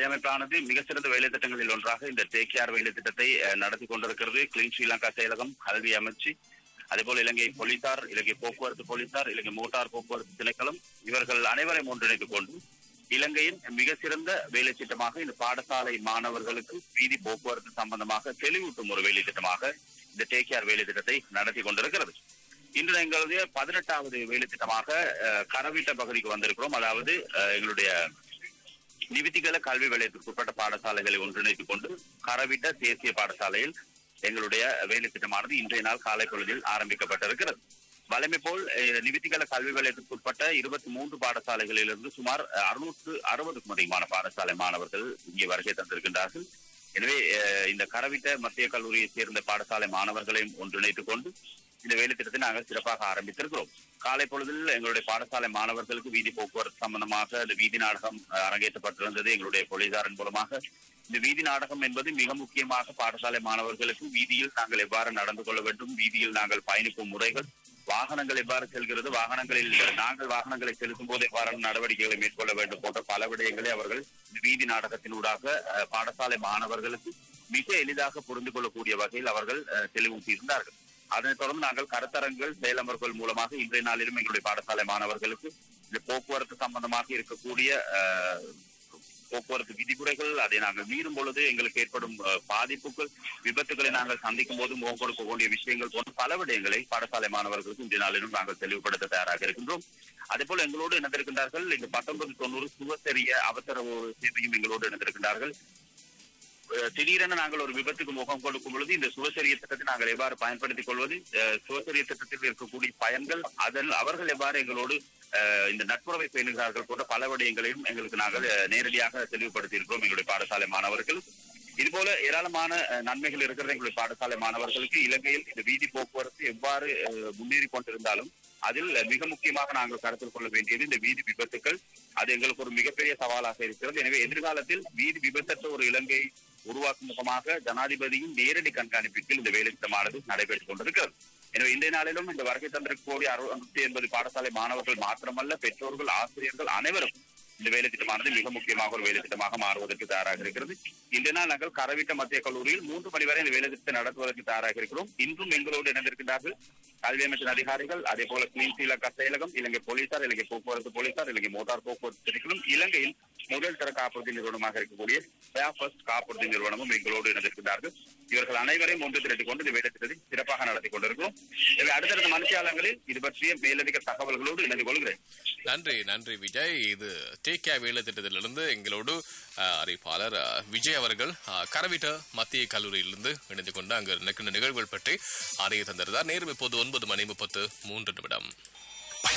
அமைப்பானது மிக சிறந்த வேலை திட்டங்களில் ஒன்றாக இந்த தேக்கியார் வேலை திட்டத்தை அஹ், நடத்தி கொண்டிருக்கிறது கிளீன் ஸ்ரீலங்கா செயலகம் கல்வி அமைச்சு அதேபோல் இலங்கை போலீசார் இலங்கை போக்குவரத்து போலீசார் இலங்கை மோட்டார் போக்குவரத்து திணைக்களம் இவர்கள் அனைவரையும் ஒன்றிணைத்துக் கொண்டு இலங்கையின் மிக சிறந்த வேலை திட்டமாக இந்த பாடசாலை மாணவர்களுக்கு வீதி போக்குவரத்து சம்பந்தமாக தெளிவூட்டும் ஒரு வேலை திட்டமாக இந்த டேக்கியார் வேலை திட்டத்தை நடத்தி கொண்டிருக்கிறது இன்று எங்களுடைய பதினெட்டாவது வேலை திட்டமாக அஹ், கரவீட்ட பகுதிக்கு வந்திருக்கிறோம் அதாவது அஹ், எங்களுடைய நிவித்திகள கல்வி வலயத்திற்கு உட்பட்ட பாடசாலைகளை ஒன்றிணைத்துக் கொண்டு கரவிட்ட தேசிய பாடசாலையில் எங்களுடைய வேலை திட்டமானது இன்றைய நாள் காலை பொழுதில் ஆரம்பிக்கப்பட்டிருக்கிறது வழமை போல் அஹ், நிவித்திகள கல்வி வலயத்திற்கு உட்பட்ட இருபத்தி மூன்று பாடசாலைகளிலிருந்து சுமார் அறுநூற்று அறுபதுக்கும் அதிகமான பாடசாலை மாணவர்கள் இங்கே வருகை தந்திருக்கின்றார்கள் எனவே அஹ், இந்த கரவிட்ட மத்திய கல்லூரியை சேர்ந்த பாடசாலை மாணவர்களையும் ஒன்றிணைத்துக் கொண்டு இந்த வேலை திட்டத்தை நாங்கள் சிறப்பாக ஆரம்பித்திருக்கிறோம் காலை பொழுதில் எங்களுடைய பாடசாலை மாணவர்களுக்கு வீதி போக்குவரத்து சம்பந்தமாக இந்த வீதி நாடகம் அஹ், அரங்கேற்றப்பட்டிருந்தது எங்களுடைய போலீசாரின் மூலமாக இந்த வீதி நாடகம் என்பது மிக முக்கியமாக பாடசாலை மாணவர்களுக்கு வீதியில் நாங்கள் எவ்வாறு நடந்து கொள்ள வேண்டும் வீதியில் நாங்கள் பயணிக்கும் முறைகள் வாகனங்கள் எவ்வாறு செல்கிறது வாகனங்களில் நாங்கள் வாகனங்களை செலுத்தும் போது எவ்வாறான நடவடிக்கைகளை மேற்கொள்ள வேண்டும் போன்ற பல விடயங்களை அவர்கள் இந்த வீதி நாடகத்தினூடாக அஹ், பாடசாலை மாணவர்களுக்கு மிக எளிதாக புரிந்து கொள்ளக்கூடிய வகையில் அவர்கள் அஹ், தெளிவூட்டியிருந்தார்கள் அதனைத் தொடர்ந்து நாங்கள் கருத்தரங்குகள் செயலமர்கள் மூலமாக இன்றைய நாளிலும் எங்களுடைய பாடசாலை மாணவர்களுக்கு இந்த போக்குவரத்து சம்பந்தமாக இருக்கக்கூடிய அஹ், போக்குவரத்து விதிமுறைகள் அதை நாங்கள் மீறும் பொழுது எங்களுக்கு ஏற்படும் அஹ், பாதிப்புகள் விபத்துகளை நாங்கள் சந்திக்கும் போது முகம் கொடுக்கக்கூடிய விஷயங்கள் போன்ற பல விடயங்களை பாடசாலை மாணவர்களுக்கு இன்றைய நாளிலும் நாங்கள் தெளிவுபடுத்த தயாராக இருக்கின்றோம் அதே போல எங்களோடு இணைந்திருக்கின்றார்கள் இந்த பத்தொன்பது தொண்ணூறு சுவசரிய அவசர ஒரு சேவையும் எங்களோடு இணைந்திருக்கின்றார்கள் அஹ் திடீரென நாங்கள் ஒரு விபத்துக்கு முகம் கொடுக்கும் பொழுது இந்த சுவசரிய திட்டத்தை நாங்கள் எவ்வாறு பயன்படுத்திக் கொள்வது அஹ் சுவசரிய திட்டத்தில் இருக்கக்கூடிய பயன்கள் அதில் அவர்கள் எவ்வாறு எங்களோடு அஹ் இந்த நட்புறவை பேணுகிறார்கள் போன்ற பல விடயங்களையும் எங்களுக்கு நாங்கள் அஹ், நேரடியாக தெளிவுபடுத்தி இருக்கிறோம் எங்களுடைய பாடசாலை மாணவர்கள் இதுபோல ஏராளமான அஹ், நன்மைகள் இருக்கிறது எங்களுடைய பாடசாலை மாணவர்களுக்கு இலங்கையில் இந்த வீதி போக்குவரத்து எவ்வாறு அஹ், முன்னேறி கொண்டிருந்தாலும் அதில் அஹ், மிக முக்கியமாக நாங்கள் கருத்தில் கொள்ள வேண்டியது இந்த வீதி விபத்துக்கள் அது எங்களுக்கு ஒரு மிகப்பெரிய சவாலாக இருக்கிறது எனவே எதிர்காலத்தில் வீதி விபத்தற்ற ஒரு இலங்கை உருவாக்கும் முகமாக ஜனாதிபதியின் நேரடி கண்காணிப்பில் இந்த வேலை திட்டமானது நடைபெற்றுக் கொண்டிருக்கிறது எனவே இன்றைய நாளிலும் இந்த வருகை தந்திருக்கக்கூடிய அறுநூத்தி எண்பது பாடசாலை மாணவர்கள் மாத்திரமல்ல பெற்றோர்கள் ஆசிரியர்கள் அனைவரும் இந்த வேலை திட்டமானது மிக முக்கியமாக ஒரு வேலை திட்டமாக மாறுவதற்கு தயாராக இருக்கிறது இன்றைய நாள் நாங்கள் கரவிட்ட மத்திய கல்லூரியில் மூன்று மணி வரை இந்த வேலை திட்டத்தை நடத்துவதற்கு தயாராக இருக்கிறோம் இன்றும் எங்களோடு இணைந்திருக்கிறார்கள் கல்வி அமைச்சின் அதிகாரிகள் அதே போல கிளீன் ஸ்ரீலங்கா செயலகம் இலங்கை போலீசார் இலங்கை போக்குவரத்து போலீசார் இலங்கை மோட்டார் போக்குவரத்து திணைக்களும் இலங்கையில் முதல் தர காப்புறுதி நிறுவனமாக இருக்கக்கூடிய ஃபர்ஸ்ட் காப்புறுதி நிறுவனமும் எங்களோடு இணைந்திருக்கிறார்கள் இவர்கள் அனைவரையும் ஒன்று திரட்டிக் கொண்டு இந்த வேலை திட்டத்தை சிறப்பாக நடத்தி கொண்டிருக்கிறோம் எனவே அடுத்தடுத்த மனுஷியாளங்களில் இது பற்றிய மேலதிக தகவல்களோடு இணைந்து கொள்கிறேன் நன்றி நன்றி விஜய் இது டேக்கியா வேலை திட்டத்திலிருந்து எங்களோடு அஹ், அறிவிப்பாளர் அஹ், விஜய் அவர்கள் அஹ், கரவிட்ட மத்திய கல்லூரியிலிருந்து இணைந்து கொண்டு அங்கு நடக்கின்ற நிகழ்வுகள் பற்றி அறிய தந்திருந்தார் நேரம் இப்போது ஒன்பது மணி முப்பத்து மூன்று நிமிடம்